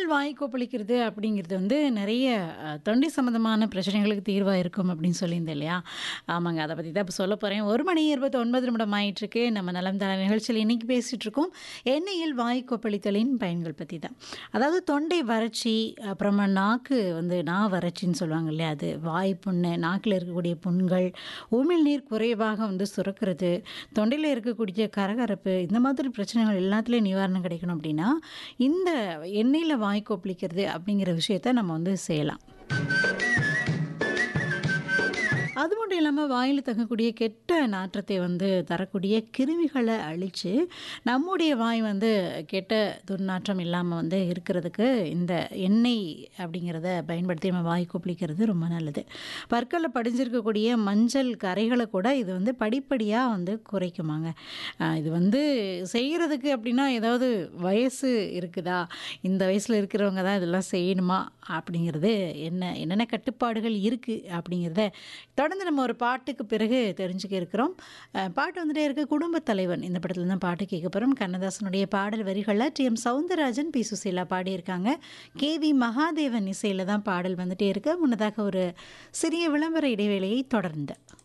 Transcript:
வாய் கொப்பளிக்கிறது அப்படிங்கிறது வந்து நிறைய அ, தொண்டை சம்மந்தமான பிரச்சனைகளுக்கு தீர்வாக இருக்கும் அப்படின்னு சொல்லியிருந்தேன் இல்லையா ஆமாங்க அதை பற்றி தான் இப்போ சொல்ல போகிறேன் ஒரு மணி இருபத்தி ஒன்பது நிமிடம் ஆயிட்டிருக்கு நம்ம நலம் தர நிகழ்ச்சியில் இன்றைக்கி பேசிகிட்டு இருக்கோம் எண்ணெயில் வாய் கொப்பளித்தலின் பயன்கள் பற்றி தான் அதாவது தொண்டை வறட்சி அப்புறமா நாக்கு வந்து நா வறட்சின்னு சொல்லுவாங்க இல்லையா அது வாய் புண்ணு நாக்கில் இருக்கக்கூடிய புண்கள் உமிழ்நீர் குறைவாக வந்து சுரக்கிறது தொண்டையில் இருக்கக்கூடிய கரகரப்பு இந்த மாதிரி பிரச்சனைகள் எல்லாத்துலேயும் நிவாரணம் கிடைக்கணும் அப்படின்னா இந்த எண்ணெயில் வாய் கொப்பளிக்கிறது அப்படிங்கிற விஷயத்த நம்ம வந்து செய்யலாம் அது மட்டும் இல்லாமல் வாயில் தங்கக்கூடிய கெட்ட நாற்றத்தை வந்து தரக்கூடிய கிருமிகளை அழித்து நம்முடைய வாய் வந்து கெட்ட துர்நாற்றம் இல்லாமல் வந்து இருக்கிறதுக்கு இந்த எண்ணெய் அப்படிங்கிறத பயன்படுத்தி நம்ம வாய் கொப்பளிக்கிறது ரொம்ப நல்லது பற்களில் படிஞ்சிருக்கக்கூடிய மஞ்சள் கரைகளை கூட இது வந்து படிப்படியாக வந்து குறைக்குமாங்க ஆஹ் இது வந்து செய்கிறதுக்கு அப்படின்னா ஏதாவது வயசு இருக்குதா இந்த வயசில் இருக்கிறவங்க தான் இதெல்லாம் செய்யணுமா அப்படிங்கிறது என்ன என்னென்ன கட்டுப்பாடுகள் இருக்குது அப்படிங்கிறத தொடர்ந்து நம்ம ஒரு பாட்டுக்கு பிறகு தெரிஞ்சுக்க இருக்கிறோம் அஹ் பாட்டு வந்துட்டே இருக்க குடும்பத் தலைவன் இந்த படத்துல தான் பாட்டு கேட்க போகிறோம் கண்ணதாசனுடைய பாடல் வரிகளில் T M Soundararajan P Susheela பாடியிருக்காங்க கே வி மகாதேவன் இசையில் தான் பாடல் வந்துட்டே இருக்கு முன்னதாக ஒரு சிறிய விளம்பர இடைவேளையை தொடர்ந்து